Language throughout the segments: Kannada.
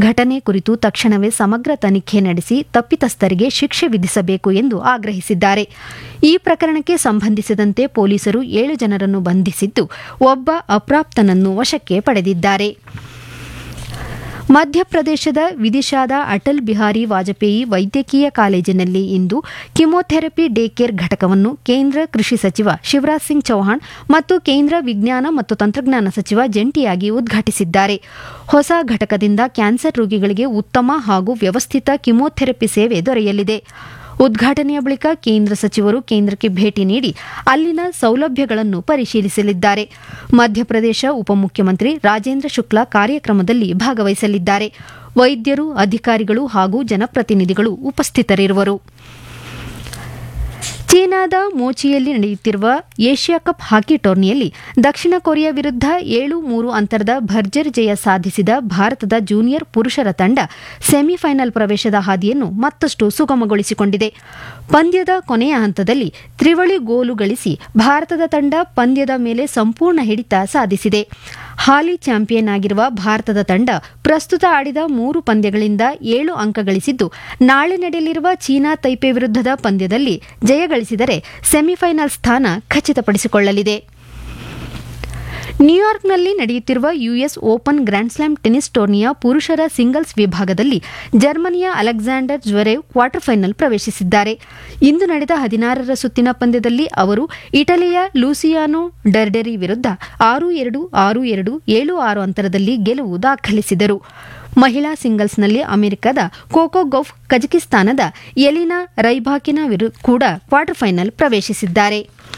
ಘಟನೆ ಕುರಿತು ತಕ್ಷಣವೇ ಸಮಗ್ರ ತನಿಖೆ ನಡೆಸಿ ತಪ್ಪಿತಸ್ಥರಿಗೆ ಶಿಕ್ಷೆ ವಿಧಿಸಬೇಕು ಎಂದು ಆಗ್ರಹಿಸಿದ್ದಾರೆ ಈ ಪ್ರಕರಣಕ್ಕೆ ಸಂಬಂಧಿಸಿದಂತೆ ಪೊಲೀಸರು ಏಳು ಜನರನ್ನು ಬಂಧಿಸಿದ್ದು ಒಬ್ಬ ಅಪ್ರಾಪ್ತನನ್ನು ವಶಕ್ಕೆ ಪಡೆದಿದ್ದಾರೆ ಮಧ್ಯಪ್ರದೇಶದ ವಿದಿಶಾದ ಅಟಲ್ ಬಿಹಾರಿ ವಾಜಪೇಯಿ ವೈದ್ಯಕೀಯ ಕಾಲೇಜಿನಲ್ಲಿ ಇಂದು ಕಿಮೋಥೆರಪಿ ಡೇ ಕೇರ್ ಘಟಕವನ್ನು ಕೇಂದ್ರ ಕೃಷಿ ಸಚಿವ ಶಿವರಾಜ್ ಸಿಂಗ್ ಚೌಹಾಣ್ ಮತ್ತು ಕೇಂದ್ರ ವಿಜ್ಞಾನ ಮತ್ತು ತಂತ್ರಜ್ಞಾನ ಸಚಿವ ಜಂಟಿಯಾಗಿ ಉದ್ಘಾಟಿಸಿದ್ದಾರೆ ಹೊಸ ಘಟಕದಿಂದ ಕ್ಯಾನ್ಸರ್ ರೋಗಿಗಳಿಗೆ ಉತ್ತಮ ಹಾಗೂ ವ್ಯವಸ್ಥಿತ ಕಿಮೋಥೆರಪಿ ಸೇವೆ ದೊರೆಯಲಿದೆ ಉದ್ಘಾಟನೆಯ ಬಳಿಕ ಕೇಂದ್ರ ಸಚಿವರು ಕೇಂದ್ರಕ್ಕೆ ಭೇಟಿ ನೀಡಿ ಅಲ್ಲಿನ ಸೌಲಭ್ಯಗಳನ್ನು ಪರಿಶೀಲಿಸಲಿದ್ದಾರೆ ಮಧ್ಯಪ್ರದೇಶ ಉಪಮುಖ್ಯಮಂತ್ರಿ ರಾಜೇಂದ್ರ ಶುಕ್ಲಾ ಕಾರ್ಯಕ್ರಮದಲ್ಲಿ ಭಾಗವಹಿಸಲಿದ್ದಾರೆ ವೈದ್ಯರು ಅಧಿಕಾರಿಗಳು ಹಾಗೂ ಜನಪ್ರತಿನಿಧಿಗಳು ಉಪಸ್ಥಿತರಿರುವರು ಚೀನಾದ ಮೋಚಿಯಲ್ಲಿ ನಡೆಯುತ್ತಿರುವ ಏಷ್ಯಾ ಕಪ್ ಹಾಕಿ ಟೂರ್ನಿಯಲ್ಲಿ ದಕ್ಷಿಣ ಕೊರಿಯಾ ವಿರುದ್ಧ ಏಳು ಮೂರು ಅಂತರದ ಭರ್ಜರಿ ಜಯ ಸಾಧಿಸಿದ ಭಾರತದ ಜೂನಿಯರ್ ಪುರುಷರ ತಂಡ ಸೆಮಿಫೈನಲ್ ಪ್ರವೇಶದ ಹಾದಿಯನ್ನು ಮತ್ತಷ್ಟು ಸುಗಮಗೊಳಿಸಿಕೊಂಡಿದೆ ಪಂದ್ಯದ ಕೊನೆಯ ಹಂತದಲ್ಲಿ ತ್ರಿವಳಿ ಗೋಲು ಗಳಿಸಿ ಭಾರತದ ತಂಡ ಪಂದ್ಯದ ಮೇಲೆ ಸಂಪೂರ್ಣ ಹಿಡಿತ ಸಾಧಿಸಿದೆ ಹಾಲಿ ಚಾಂಪಿಯನ್ ಆಗಿರುವ ಭಾರತದ ತಂಡ ಪ್ರಸ್ತುತ ಆಡಿದ ಮೂರು ಪಂದ್ಯಗಳಿಂದ ಏಳು ಅಂಕ ಗಳಿಸಿದ್ದು ನಾಳೆ ನಡೆಯಲಿರುವ ಚೀನಾ ತೈಪೆ ವಿರುದ್ಧದ ಪಂದ್ಯದಲ್ಲಿ ಜಯಗಳಿಸಿದರೆ ಸೆಮಿಫೈನಲ್ ಸ್ಥಾನ ಖಚಿತಪಡಿಸಿಕೊಳ್ಳಲಿದೆ ನ್ಯೂಯಾರ್ಕ್ನಲ್ಲಿ ನಡೆಯುತ್ತಿರುವ ಯುಎಸ್ ಓಪನ್ ಗ್ರ್ಯಾಂಡ್ಸ್ಲಾಮ್ ಟೆನಿಸ್ ಟೂರ್ನಿಯ ಪುರುಷರ ಸಿಂಗಲ್ಸ್ ವಿಭಾಗದಲ್ಲಿ ಜರ್ಮನಿಯ ಅಲೆಕ್ಸಾಂಡರ್ ಜ್ವರೇವ್ ಕ್ವಾರ್ಟರ್ ಫೈನಲ್ ಪ್ರವೇಶಿಸಿದ್ದಾರೆ ಇಂದು ನಡೆದ ಹದಿನಾರರ ಸುತ್ತಿನ ಪಂದ್ಯದಲ್ಲಿ ಅವರು ಇಟಲಿಯ ಲೂಸಿಯಾನೋ ಡರ್ಡೆರಿ ವಿರುದ್ಧ ಆರು ಎರಡು ಆರು ಎರಡು ಏಳು ಆರು ಅಂತರದಲ್ಲಿ ಗೆಲುವು ದಾಖಲಿಸಿದರು ಮಹಿಳಾ ಸಿಂಗಲ್ಸ್ನಲ್ಲಿ ಅಮೆರಿಕದ ಕೋಕೋ ಗೌಫ್ ಕಜಕಿಸ್ತಾನದ ಎಲಿನಾ ರೈಬಾಕಿನ ವಿರುದ್ಧ ಕೂಡ ಕ್ವಾರ್ಟರ್ ಫೈನಲ್ ಪ್ರವೇಶಿಸಿದ್ದಾರೆ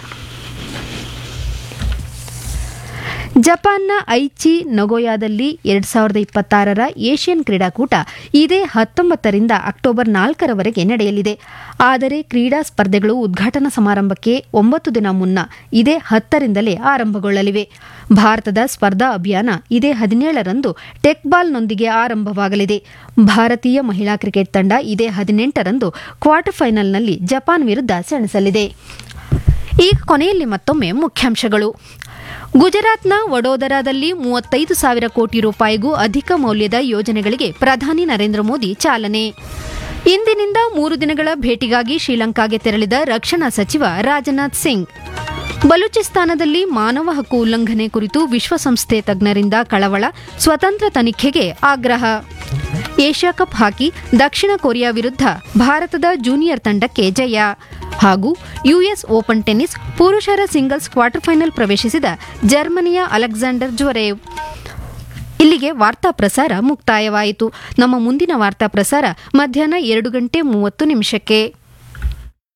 ಜಪಾನ್ನ ಐಚಿ ನಗೋಯಾದಲ್ಲಿ ಎರಡ್ ಸಾವಿರದ ಇಪ್ಪತ್ತಾರರ ಏಷ್ಯನ್ ಕ್ರೀಡಾಕೂಟ ಇದೇ ಹತ್ತೊಂಬತ್ತರಿಂದ ಅಕ್ಟೋಬರ್ ನಾಲ್ಕರವರೆಗೆ ನಡೆಯಲಿದೆ ಆದರೆ ಕ್ರೀಡಾ ಸ್ಪರ್ಧೆಗಳು ಉದ್ಘಾಟನಾ ಸಮಾರಂಭಕ್ಕೆ ಒಂಬತ್ತು ದಿನ ಮುನ್ನ ಇದೇ ಹತ್ತರಿಂದಲೇ ಆರಂಭಗೊಳ್ಳಲಿವೆ ಭಾರತದ ಸ್ಪರ್ಧಾ ಅಭಿಯಾನ ಇದೇ ಹದಿನೇಳರಂದು ಟೆಕ್ಬಾಲ್ನೊಂದಿಗೆ ಆರಂಭವಾಗಲಿದೆ ಭಾರತೀಯ ಮಹಿಳಾ ಕ್ರಿಕೆಟ್ ತಂಡ ಇದೇ ಹದಿನೆಂಟರಂದು ಕ್ವಾರ್ಟರ್ ಫೈನಲ್ನಲ್ಲಿ ಜಪಾನ್ ವಿರುದ್ಧ ಸೆಣಸಲಿದೆ ಈಗ ಕೊನೆಯಲ್ಲಿ ಮತ್ತೊಮ್ಮೆ ಮುಖ್ಯಾಂಶಗಳು ಗುಜರಾತ್ನ ವಡೋದರಾದಲ್ಲಿ ಮೂವತ್ತೈದು ಸಾವಿರ ಕೋಟಿ ರೂಪಾಯಿಗೂ ಅಧಿಕ ಮೌಲ್ಯದ ಯೋಜನೆಗಳಿಗೆ ಪ್ರಧಾನಿ ನರೇಂದ್ರ ಮೋದಿ ಚಾಲನೆ ಇಂದಿನಿಂದ ಮೂರು ದಿನಗಳ ಭೇಟಿಗಾಗಿ ಶ್ರೀಲಂಕಾಗೆ ತೆರಳಿದ ರಕ್ಷಣಾ ಸಚಿವ ರಾಜನಾಥ್ ಸಿಂಗ್ ಬಲೂಚಿಸ್ತಾನದಲ್ಲಿ ಮಾನವ ಹಕ್ಕು ಉಲ್ಲಂಘನೆ ಕುರಿತು ವಿಶ್ವಸಂಸ್ಥೆ ತಜ್ಞರಿಂದ ಕಳವಳ ಸ್ವತಂತ್ರ ತನಿಖೆಗೆ ಆಗ್ರಹ ಏಷ್ಯಾ ಕಪ್ ಹಾಕಿ ದಕ್ಷಿಣ ಕೊರಿಯಾ ವಿರುದ್ಧ ಭಾರತದ ಜೂನಿಯರ್ ತಂಡಕ್ಕೆ ಜಯ ಹಾಗೂ ಯುಎಸ್ ಓಪನ್ ಟೆನ್ನಿಸ್ ಪುರುಷರ ಸಿಂಗಲ್ಸ್ ಕ್ವಾರ್ಟರ್ ಫೈನಲ್ ಪ್ರವೇಶಿಸಿದ ಜರ್ಮನಿಯ ಅಲೆಕ್ಸಾಂಡರ್ ಜ್ವರೇವ್ ಇಲ್ಲಿಗೆ ವಾರ್ತಾ ಪ್ರಸಾರ ಮುಕ್ತಾಯವಾಯಿತು ನಮ್ಮ ಮುಂದಿನ ವಾರ್ತಾ ಪ್ರಸಾರ ಮಧ್ಯಾಹ್ನ ಎರಡು ಗಂಟೆ ಮೂವತ್ತು ನಿಮಿಷಕ್ಕೆ